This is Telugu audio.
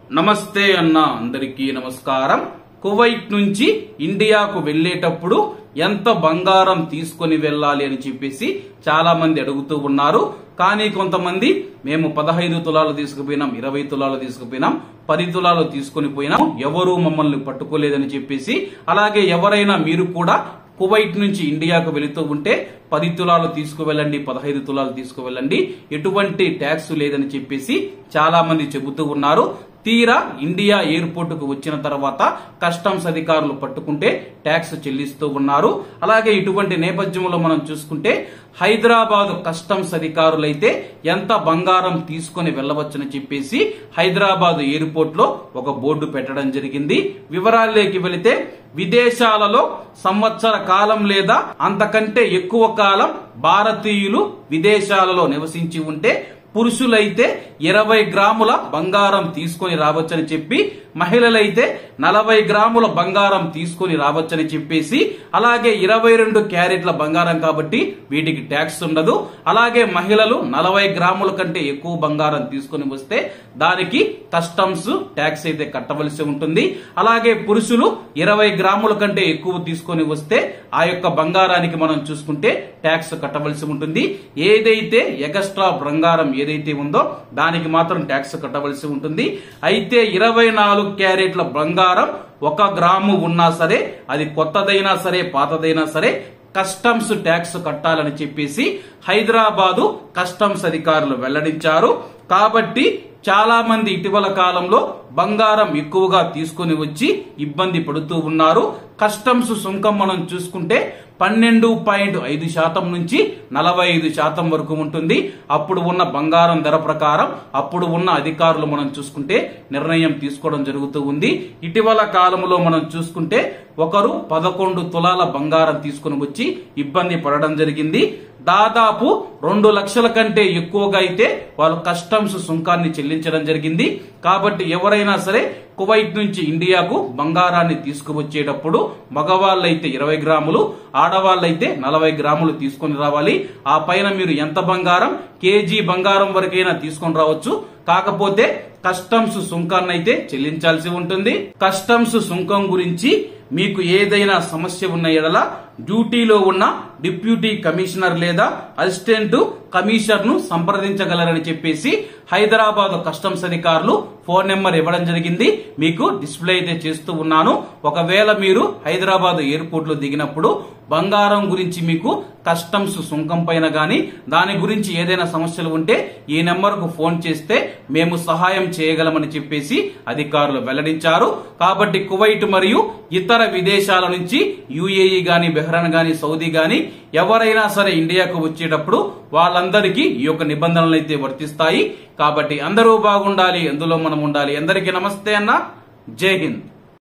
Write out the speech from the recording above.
నమస్తే అన్న అందరికీ నమస్కారం కువైట్ నుంచి ఇండియాకు వెళ్ళేటప్పుడు ఎంత బంగారం తీసుకొని వెళ్ళాలి అని చెప్పేసి చాలా మంది అడుగుతూ ఉన్నారు కానీ కొంతమంది మేము పదహైదు తులాలు తీసుకుపోయినాం ఇరవై తులాలు తీసుకుపోయినాం పది తులాలు తీసుకొని పోయినాం ఎవరు మమ్మల్ని పట్టుకోలేదని చెప్పేసి అలాగే ఎవరైనా మీరు కూడా కువైట్ నుంచి ఇండియాకు వెళుతూ ఉంటే పది తులాలు తీసుకువెళ్ళండి పదహైదు తులాలు తీసుకువెళ్ళండి ఎటువంటి ట్యాక్స్ లేదని చెప్పేసి చాలా మంది చెబుతూ ఉన్నారు తీరా ఇండియా ఎయిర్పోర్ట్ కు వచ్చిన తర్వాత కస్టమ్స్ అధికారులు పట్టుకుంటే ట్యాక్స్ చెల్లిస్తూ ఉన్నారు అలాగే ఇటువంటి నేపథ్యంలో మనం చూసుకుంటే హైదరాబాద్ కస్టమ్స్ అధికారులైతే ఎంత బంగారం తీసుకొని వెళ్ళవచ్చని చెప్పేసి హైదరాబాద్ ఎయిర్పోర్ట్ లో ఒక బోర్డు పెట్టడం జరిగింది వివరాల్లోకి వెళితే విదేశాలలో సంవత్సర కాలం లేదా అంతకంటే ఎక్కువ కాలం భారతీయులు విదేశాలలో నివసించి ఉంటే పురుషులైతే ఇరవై గ్రాముల బంగారం తీసుకొని రావచ్చని చెప్పి మహిళలైతే నలభై గ్రాముల బంగారం తీసుకొని రావచ్చని చెప్పేసి అలాగే ఇరవై రెండు క్యారెట్ల బంగారం కాబట్టి వీటికి ట్యాక్స్ ఉండదు అలాగే మహిళలు నలభై గ్రాముల కంటే ఎక్కువ బంగారం తీసుకొని వస్తే దానికి కస్టమ్స్ ట్యాక్స్ అయితే కట్టవలసి ఉంటుంది అలాగే పురుషులు ఇరవై గ్రాముల కంటే ఎక్కువ తీసుకొని వస్తే ఆ యొక్క బంగారానికి మనం చూసుకుంటే ట్యాక్స్ కట్టవలసి ఉంటుంది ఏదైతే ఎగస్ట్రా బంగారం ఏదైతే ఉందో దానికి మాత్రం ట్యాక్స్ కట్టవలసి ఉంటుంది అయితే ఇరవై నాలుగు క్యారెట్ల బంగారం ఒక గ్రాము ఉన్నా సరే అది కొత్తదైనా సరే పాతదైనా సరే కస్టమ్స్ ట్యాక్స్ కట్టాలని చెప్పేసి హైదరాబాదు కస్టమ్స్ అధికారులు వెల్లడించారు కాబట్టి చాలా మంది ఇటీవల కాలంలో బంగారం ఎక్కువగా తీసుకొని వచ్చి ఇబ్బంది పడుతూ ఉన్నారు కస్టమ్స్ సుంకం మనం చూసుకుంటే పన్నెండు పాయింట్ ఐదు శాతం నుంచి నలభై ఐదు శాతం వరకు ఉంటుంది అప్పుడు ఉన్న బంగారం ధర ప్రకారం అప్పుడు ఉన్న అధికారులు మనం చూసుకుంటే నిర్ణయం తీసుకోవడం జరుగుతూ ఉంది ఇటీవల కాలంలో మనం చూసుకుంటే ఒకరు పదకొండు తులాల బంగారం తీసుకుని వచ్చి ఇబ్బంది పడడం జరిగింది దాదాపు రెండు లక్షల కంటే ఎక్కువగా అయితే వాళ్ళు కస్టమ్స్ సుంకాన్ని చెల్లించడం జరిగింది కాబట్టి ఎవరైనా సరే కువైట్ నుంచి ఇండియాకు బంగారాన్ని తీసుకువచ్చేటప్పుడు మగవాళ్ళైతే ఇరవై గ్రాములు ఆడవాళ్ళైతే నలభై గ్రాములు తీసుకొని రావాలి ఆ పైన మీరు ఎంత బంగారం కేజీ బంగారం వరకైనా తీసుకొని రావచ్చు కాకపోతే కస్టమ్స్ సుంకాన్ని అయితే చెల్లించాల్సి ఉంటుంది కస్టమ్స్ సుంకం గురించి మీకు ఏదైనా సమస్య ఉన్న ఎడల డ్యూటీలో ఉన్న డిప్యూటీ కమిషనర్ లేదా అసిస్టెంట్ కమిషనర్ ను సంప్రదించగలరని చెప్పేసి హైదరాబాద్ కస్టమ్స్ అధికారులు ఫోన్ నెంబర్ ఇవ్వడం జరిగింది మీకు డిస్ప్లే అయితే చేస్తూ ఉన్నాను ఒకవేళ మీరు హైదరాబాద్ ఎయిర్పోర్ట్ లో దిగినప్పుడు బంగారం గురించి మీకు కస్టమ్స్ సుంకం పైన గాని దాని గురించి ఏదైనా సమస్యలు ఉంటే ఈ నెంబర్ కు ఫోన్ చేస్తే మేము సహాయం చేయగలమని చెప్పేసి అధికారులు వెల్లడించారు కాబట్టి కువైట్ మరియు ఇతర విదేశాల నుంచి యుఏఈ గాని బెహ్రాన్ గాని సౌదీ గాని ఎవరైనా సరే ఇండియాకు వచ్చేటప్పుడు వాళ్ళందరికీ ఈ యొక్క నిబంధనలు అయితే వర్తిస్తాయి కాబట్టి అందరూ బాగుండాలి అందులో మనం ఉండాలి అందరికీ నమస్తే అన్న జై హింద్